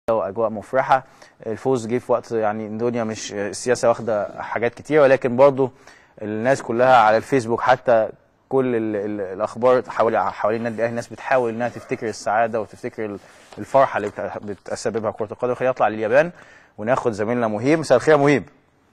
واجواء مفرحه الفوز جه في وقت يعني الدنيا مش السياسه واخده حاجات كتير ولكن برضو الناس كلها على الفيسبوك حتى كل ال ال الاخبار حوالي حوالين النادي الاهلي الناس بتحاول انها تفتكر السعاده وتفتكر ال- الفرحه اللي بت- بتسببها كره القدم خلينا نطلع لليابان وناخد زميلنا مهيب مساء الخير يا مهيب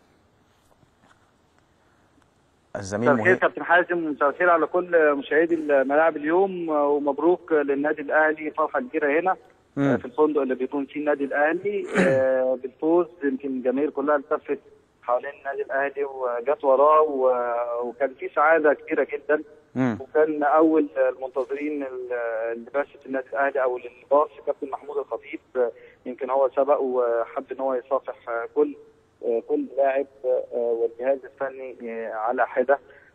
الزميل مساء الخير مهيب كابتن حازم مساء الخير على كل مشاهدي الملاعب اليوم ومبروك للنادي الاهلي فرحه كبيره هنا مم. في الفندق اللي بيكون فيه النادي الاهلي آه، بالفوز يمكن الجماهير كلها التفت حوالين النادي الاهلي وجت وراه و- وكان في سعاده كبيره جدا مم. وكان اول المنتظرين ال- لبعثه النادي الاهلي او للباص كابتن محمود الخطيب آه، يمكن هو سبق وحب ان هو يصافح آه، كل آه، كل لاعب آه، والجهاز الفني آه، على حده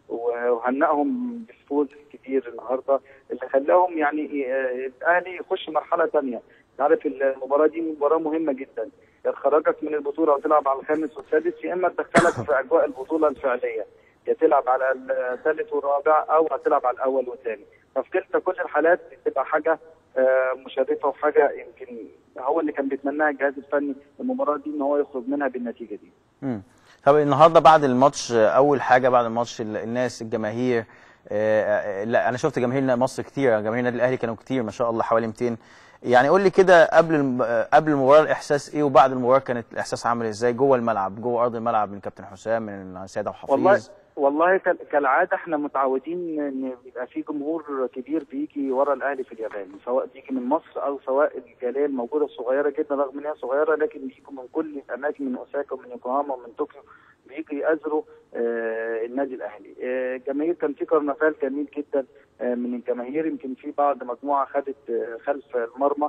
وهنأهم بالفوز الكبير النهارده اللي خلاهم يعني آه، الاهلي يخش مرحله ثانيه عارف المباراه دي مباراه مهمه جدا يا تخرجك من البطوله وتلعب على الخامس والسادس يا اما تدخلك في اجواء البطوله الفعليه يا تلعب على الثالث والرابع او هتلعب على الاول والثاني ففي كلتا كل الحالات بتبقى حاجه آه، مشرفه وحاجه يمكن هو اللي كان بيتمناها الجهاز الفني المباراه دي ان هو يخرج منها بالنتيجه دي مم. طب النهارده بعد الماتش آه، اول حاجه بعد الماتش ال- الناس الجماهير آه، آه، لا انا شفت جماهير مصر كتير جماهير النادي الاهلي كانوا كتير ما شاء الله حوالي 200 يعني قول لي كده قبل الم- آه، قبل المباراه الاحساس ايه وبعد المباراه كانت الاحساس عامل ازاي جوه الملعب جوه ارض الملعب من كابتن حسام من سيد عبد والله الحفيظ والله كال- كالعاده احنا متعودين ان بيبقى في جمهور كبير بيجي ورا الاهلي في اليابان سواء بيجي من مصر او سواء الجاليه الموجوده الصغيره جدا رغم ان هي صغيره لكن بيجوا من كل الاماكن من اوساكا ومن يوكوهاما ومن طوكيو بيجوا يأزروا آه النادي الاهلي. آه، الجماهير كان في كرنفال جميل جدا آه من الجماهير يمكن في بعض مجموعه خدت آه خلف المرمى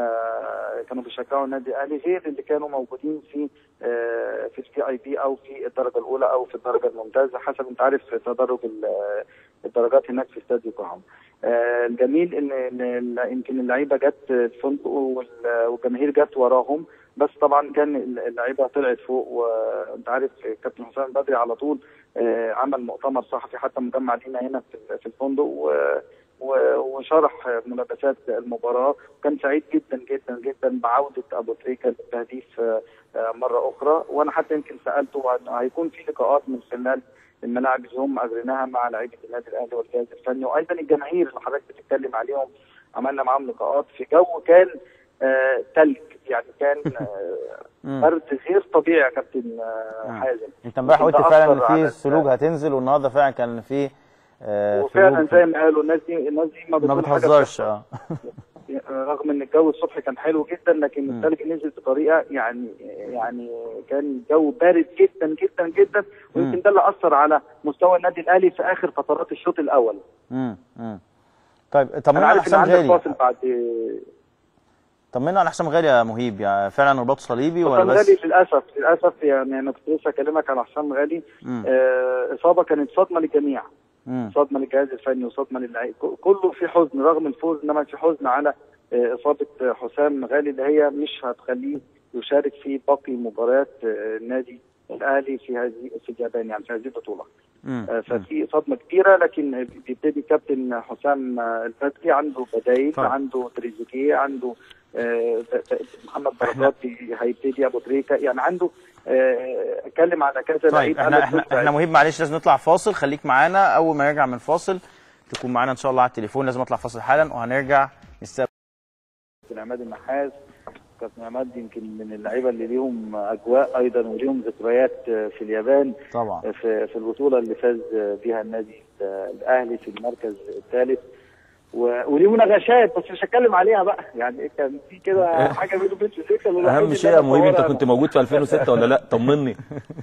آه كانوا بيشجعوا النادي الاهلي غير اللي كانوا موجودين في آه في الفي اي بي او في الدرجه الاولى او في الدرجه الممتازه حسب انت عارف تدرج ال- الدرجات هناك في استاد يوكوهاما. آه الجميل ان إن ال- يمكن اللعيبه جت الفندق وال- والجماهير جت وراهم بس طبعا كان اللعيبه طلعت فوق وانت عارف كابتن حسام بدري على طول آه، عمل مؤتمر صحفي حتى مجمع لينا هنا في- في الفندق و- و- وشرح ملابسات المباراه وكان سعيد جدا جدا جدا بعوده ابو تريكه للتهديف آه، آه، مره اخرى وانا حتى يمكن سالته عن هيكون في لقاءات من خلال الملاعب اللي هم اجريناها مع لعيبه النادي الاهلي والجهاز الفني وايضا الجماهير اللي حضرتك بتتكلم عليهم عملنا معاهم لقاءات في جو كان آه، تلج يعني كان آه، مم. برد غير طبيعي يا كابتن آه، مم. حازم انت امبارح يمكن قلت ده فعلا أثر ان على في ال- سلوج هتنزل والنهارده فعلا كان في آه، وفعلا سلوج زي ما قالوا الناس دي الناس دي ما, ما بتقول حاجة بتهزرش بتحصل. اه رغم ان الجو الصبح كان حلو جدا لكن مم. الثلج نزل بطريقه يعني يعني كان الجو بارد جدا جدا جدا ويمكن مم. ده اللي اثر على مستوى النادي الاهلي في اخر فترات الشوط الاول مم. مم. طيب انا طمنا على عارف ان حسام عندك غالي فاصل بعد طمنا على حسام غالي يا مهيب يعني فعلا رباط صليبي ولا حسام بس غالي للاسف للاسف يعني انا كنت لسه اكلمك على حسام غالي مم. آه اصابه كانت صدمه للجميع مم. صدمه للجهاز الفني وصدمه للعيب ك- كله في حزن رغم الفوز انما في حزن على آه، اصابه آه، حسام غالي اللي هي مش هتخليه يشارك في باقي مباريات آه، النادي الاهلي في هذه في اليابان يعني في هذه البطوله مم. آه، ففي صدمه كبيره لكن بيبتدي كابتن حسام آه، الفتحي عنده بدايل طيب. عنده تريزيجيه عنده آه، ب- ب- محمد بركات بي- هيبتدي ابو تريكه يعني عنده آه، اتكلم على كذا طيب لعيب احنا قال احنا لك احنا مهيب معلش لازم نطلع فاصل خليك معانا اول ما نرجع من فاصل تكون معانا ان شاء الله على التليفون لازم اطلع فاصل حالا وهنرجع نستقبل كابتن عماد النحاس كابتن عماد يمكن من اللعيبه اللي ليهم اجواء ايضا وليهم ذكريات في اليابان طبعا في في البطوله اللي فاز بها النادي الاهلي في المركز الثالث و- وليه مناقشات بس مش هتكلم عليها بقى يعني كان في كده حاجه بينه وبين سيكا اهم شيء يا مهيب انت كنت موجود في 2006 ولا لا طمني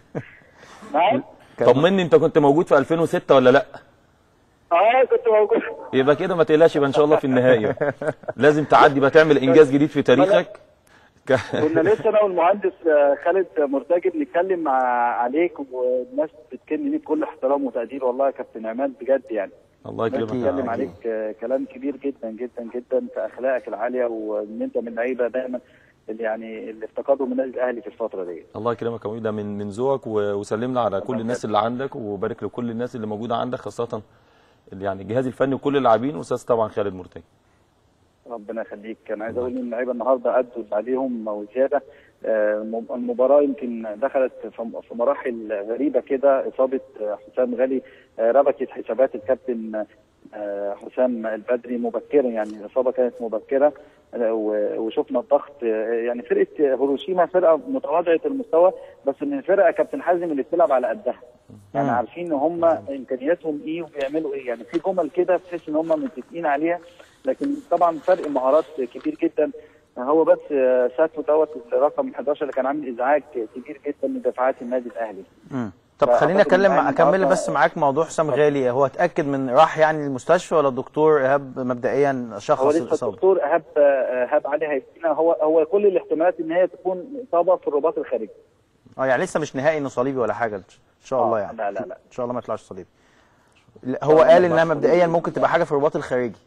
نعم طمني انت كنت موجود في 2006 ولا لا اه كنت موجود يبقى كده ما تقلقش يبقى ان شاء الله في النهايه لازم تعدي بقى تعمل انجاز جديد في تاريخك ك- كنا لسه انا والمهندس آه، خالد مرتجي بنتكلم مع عليك والناس بتكلم ليك بكل احترام وتقدير والله يا كابتن عماد بجد يعني الله الناس يكرمك يا بتتكلم عم. عليك آه، كلام كبير جدا جدا جدا في اخلاقك العاليه وان انت من لعيبه دايما اللي يعني اللي افتقدوا من النادي الاهلي في الفتره دي الله يكرمك يا مهيب ده من من ذوقك و- وسلمنا على كل الناس اللي عندك وبارك لكل الناس اللي موجوده عندك خاصه اللي يعني الجهاز الفني وكل اللاعبين واستاذ طبعا خالد مرتجي ربنا يخليك انا عايز اقول ان اللعيبه النهارده ادوا اللي عليهم وزياده آه، الم- المباراه يمكن دخلت في في مراحل غريبه كده اصابه آه، حسام غالي آه، ربكت حسابات الكابتن آه، حسام البدري مبكرا يعني الاصابه كانت مبكره آه، و- وشفنا الضغط آه، يعني فرقه هيروشيما فرقه متواضعه المستوى بس من الفرقه كابتن حازم اللي بتلعب على قدها يعني مم. عارفين ان هم امكانياتهم ايه وبيعملوا ايه يعني في جمل كده تحس ان هم متفقين عليها لكن طبعا فرق مهارات كبير جدا هو بس آه، ساتو دوت رقم 11 اللي كان عامل ازعاج كبير جدا من دفاعات النادي الاهلي مم. طب فأعتقد خليني اتكلم إن اكمل النهاردة- بس معاك موضوع حسام غالي هو اتاكد من راح يعني المستشفى ولا الدكتور ايهاب مبدئيا هو شخص لسه الاصابه الدكتور ايهاب آه، ايهاب علي هيدينا هو هو كل الاحتمالات ان هي تكون اصابه في الرباط الخارجي اه يعني لسه مش نهائي انه صليبي ولا حاجه ان شاء الله آه، يعني لا لا لا ان شاء الله ما يطلعش صليبي لا، هو قال انها مبدئيا ممكن تبقى حاجه في الرباط الخارجي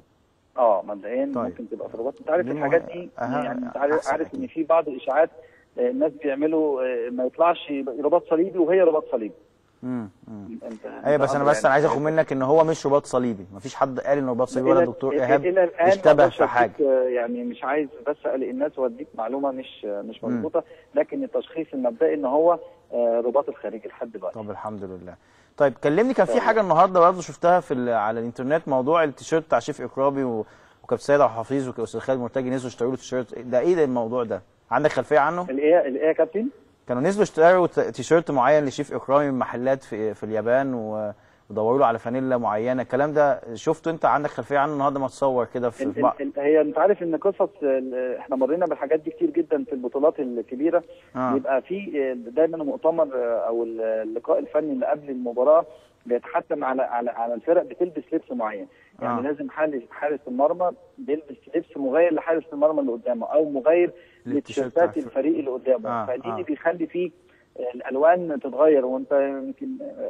اه مبدئيا طيب. ممكن تبقى في الرباط انت عارف دي الحاجات مه- دي أهم- يعني انت عارف, أحسن عارف أكيد. ان في بعض الاشاعات آه، الناس بيعملوا آه، ما يطلعش رباط صليبي وهي رباط صليبي امم امم انت ايوه أنت بس انا أدرى بس يعني. انا عايز اخد منك ان هو مش رباط صليبي مفيش حد قال انه رباط صليبي ولا إلى- الدكتور إلى- ايهاب الى الان ما اشتبه أقدرش في حاجه أديك، آه، يعني مش عايز بس اقلق الناس واديك معلومه مش آه، مش مم. مظبوطه لكن التشخيص المبدئي ان هو آه، رباط الخارجي لحد دلوقتي طب الحمد لله طيب كلمني كان في حاجه النهارده برضه شفتها في ال- على الانترنت موضوع التيشيرت بتاع شيف اكرابي و- وكابتن سيد عبد الحفيظ واستاذ خالد مرتجي نزلوا اشتروا له تيشيرت ده ايه ده الموضوع ده عندك خلفيه عنه الايه الايه يا كابتن كانوا نزلوا اشتروا ت- تيشيرت معين لشيف اكرامي من محلات في في اليابان و- ودوروا له على فانيلا معينه الكلام ده شفته انت عندك خلفيه عنه النهارده ما تصور كده في ال- في بعض ال- ال- هي انت عارف ان قصص ال- احنا مرينا بالحاجات دي كتير جدا في البطولات الكبيره آه. بيبقى في آه، دايما المؤتمر آه، او ال- اللقاء الفني اللي قبل المباراه بيتحتم على على على الفرق بتلبس لبس معين يعني آه. لازم حارس حارس المرمى بيلبس لبس مغاير لحارس المرمى اللي قدامه او مغاير للتيشيرت لتيشيرتات بتاع الفريق اللي قدامه آه، فدي آه. اللي بيخلي فيه الالوان تتغير وانت يمكن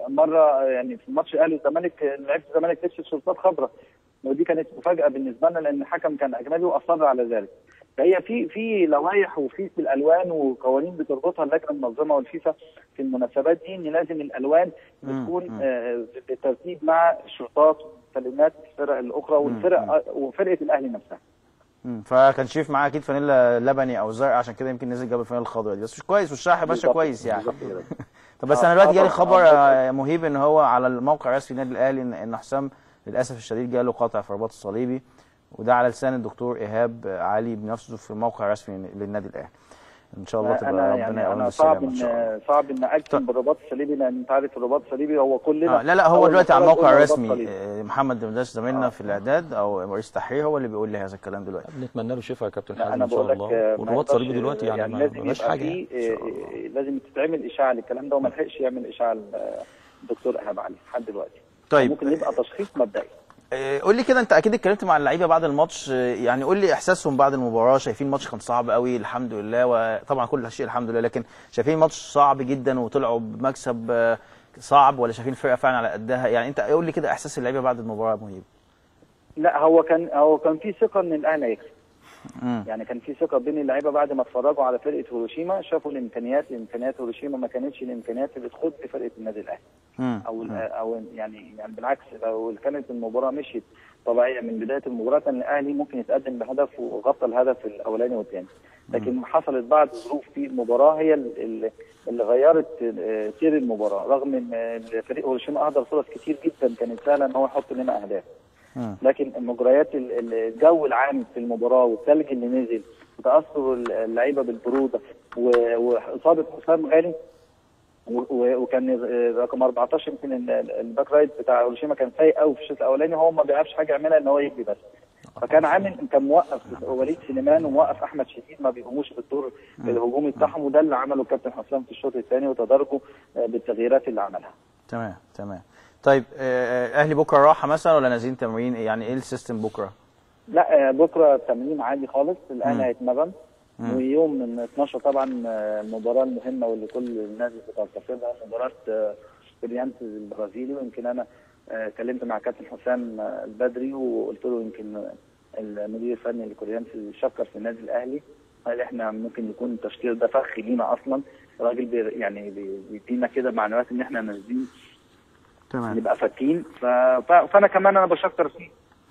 مره يعني في ماتش الاهلي والزمالك لعيبه الزمالك لبست شرطات خضراء ودي كانت مفاجاه بالنسبه لنا لان الحكم كان اجنبي واصر على ذلك فهي في في لوائح وفي في الالوان وقوانين بتربطها اللجنه المنظمه والفيفا في المناسبات دي ان لازم الالوان مم، تكون مم. آه، بالترتيب مع الشرطات والكلمات الفرق الاخرى والفرق وفرقه الاهلي نفسها مم. فكان شريف معاه اكيد فانيلا لبني او زرق عشان كده يمكن نزل جاب الفانيلا الخضراء دي بس مش كويس والشرح ماشي بالظبط، كويس يعني بالظبط كده. طب بس آه، انا دلوقتي آه جالي طبعاً، خبر آه، آه، مهيب ان هو على الموقع الرسمي النادي الاهلي ان ان حسام للاسف الشديد جاله قطع في الرباط الصليبي وده على لسان الدكتور ايهاب علي بنفسه في الموقع الرسمي للنادي الاهلي ان شاء الله تبقى انا ربنا يعني يقوم انا صعب بالسلامه ان شاء الله ان صعب ان اجزم بالرباط الصليبي لان انت عارف الرباط الصليبي هو كلنا آه لا لا هو أول دلوقتي على مرة الموقع نقول رباط الرسمي صليبي. آه، محمد دمداش زميلنا آه. في الاعداد او رئيس التحرير هو اللي بيقول لي هذا الكلام دلوقتي نتمنى له شفاء يا كابتن لا حازم انا ان شاء بقول لك الله آه، ما والرباط يقدرش، صليبي دلوقتي يعني ما لازم بلاش يبقى حاجه فيه، يعني. آه، آه، لازم تتعمل اشاعه للكلام ده وما لحقش يعمل اشاعه الدكتور ايهاب علي لحد دلوقتي طيب ممكن يبقى تشخيص مبدئي آه، قول لي كده انت اكيد اتكلمت مع اللعيبه بعد الماتش آه، يعني قول لي احساسهم بعد المباراه شايفين الماتش كان صعب قوي الحمد لله وطبعا كل شيء الحمد لله لكن شايفين الماتش صعب جدا وطلعوا بمكسب آه، صعب ولا شايفين الفرقه فعلا على قدها يعني انت قول لي كده احساس اللعيبه بعد المباراه مهيب لا هو كان هو كان في ثقه ان الاهلي هيكسب مم. يعني كان في ثقه بين اللعيبه بعد ما اتفرجوا على فرقه هيروشيما شافوا الامكانيات امكانيات هيروشيما ما كانتش الامكانيات اللي تخد فرقه النادي الاهلي مم. او او يعني يعني بالعكس لو كانت المباراه مشيت طبيعيه من بدايه المباراه كان الاهلي ممكن يتقدم بهدف وغطى الهدف الاولاني والثاني لكن حصلت بعض ظروف في المباراه هي ال- ال- اللي غيرت آه، سير المباراه رغم ان آه، فريق هيروشيما اهدر فرص كتير جدا كانت سهله ان هو يحط لنا اهداف مم. لكن مجريات ال- ال- الجو العام في المباراه والثلج اللي نزل وتاثر اللعيبه بالبروده و- واصابه حسام غالي و- و- وكان رقم 14 يمكن ال- ال- الباك رايت بتاع هيروشيما كان سيء قوي في الشوط الاولاني هو ما بيعرفش حاجه يعملها ان هو يجري بس فكان عامل كان موقف وليد سليمان وموقف احمد شديد ما بيقوموش بالدور الهجومي بتاعهم وده اللي عمله الكابتن حسام في الشوط الثاني وتدرجه آه، بالتغييرات اللي عملها تمام تمام طيب آه، آه، اهلي بكره راحه مثلا ولا نازلين تمرين يعني ايه السيستم بكره لا آه، بكره تمرين عادي خالص الاهلي مم. هيتمرن مم. ويوم من 12 طبعا آه، المباراه المهمه واللي كل الناس بتنتظرها مباراه آه، بريانت البرازيلي ويمكن انا آه، اتكلمت مع كابتن حسام آه، البدري وقلت له يمكن آه، المدير الفني لكوريانتس شكر في النادي الاهلي قال احنا ممكن يكون التشكيل ده فخ لينا اصلا راجل بي يعني بي- بيدينا كده معنويات ان احنا نازلين تمام نبقى فاكين ف... ف... فانا كمان انا بشكر فيه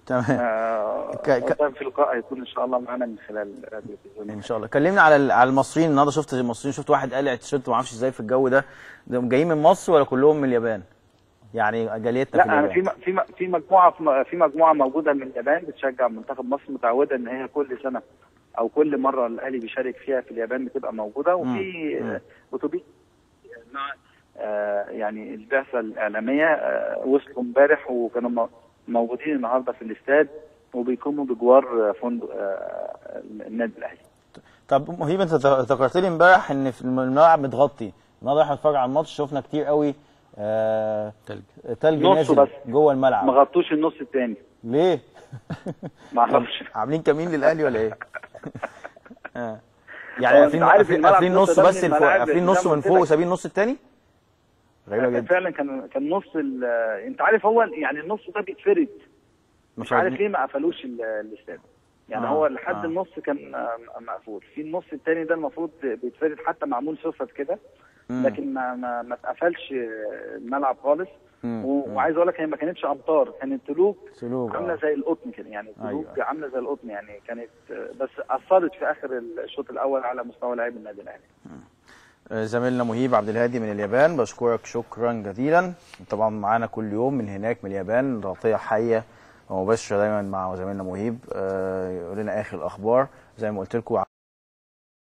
تمام آه، ك- ك- وطبعاً في لقاء هيكون ان شاء الله معانا من خلال راديو تلفزيون ان شاء الله كلمنا على ال- على المصريين النهارده شفت المصريين شفت واحد قلع التيشيرت ما اعرفش ازاي في الجو ده ده جايين من مصر ولا كلهم من اليابان يعني جاليتنا في لا انا اليابان في م- في م- في مجموعه في م- في مجموعه موجوده من اليابان بتشجع منتخب مصر متعوده ان هي كل سنه او كل مره الاهلي بيشارك فيها في اليابان بتبقى موجوده وفي مم. آه، اتوبيس مع آه، يعني البعثه الاعلاميه آه، وصلوا امبارح وكانوا م- موجودين النهارده في الاستاد وبيقوموا بجوار آه، فندق آه، النادي الاهلي طب مهيب انت ذكرت لي امبارح ان في الملعب متغطي النهارده احنا بنتفرج على الماتش شفنا كتير قوي آه تلج. تلج نصه نازل بس. جوه ما الملعب غطوش النص الثاني ليه؟ ما اعرفش عاملين كمين للاهلي ولا ايه؟ آه. يعني هو قافلين انت عارف قافلين الملعب قافلين نص نص ده من بس الفوق الملاعب قافلين اللي نص زي ما من قلت فوق لك. وسابين النص التاني؟ غريبه جدا فعلا كان كان نص ال- انت عارف هو يعني النص ده بيتفرد مش عارف ليه ما قفلوش ال- الاستاد يعني آه، هو لحد آه. النص كان آه، مقفول في النص الثاني ده المفروض بيتفرد حتى معمول سوست كده مم. لكن ما ما, ما اتقفلش الملعب خالص مم. و- وعايز اقول لك هي ما كانتش امطار كانت تلوج سلوك عامله آه. زي القطن كده يعني تلوج أيوة. عامله زي القطن يعني كانت آه، بس اثرت في اخر الشوط الاول على مستوى لاعبي النادي الاهلي آه، زميلنا مهيب عبد الهادي من اليابان بشكرك شكرا جزيلا طبعا معانا كل يوم من هناك من اليابان تغطيه حيه ومباشره دايما مع زميلنا مهيب آه، يقول لنا اخر الاخبار زي ما قلت لكم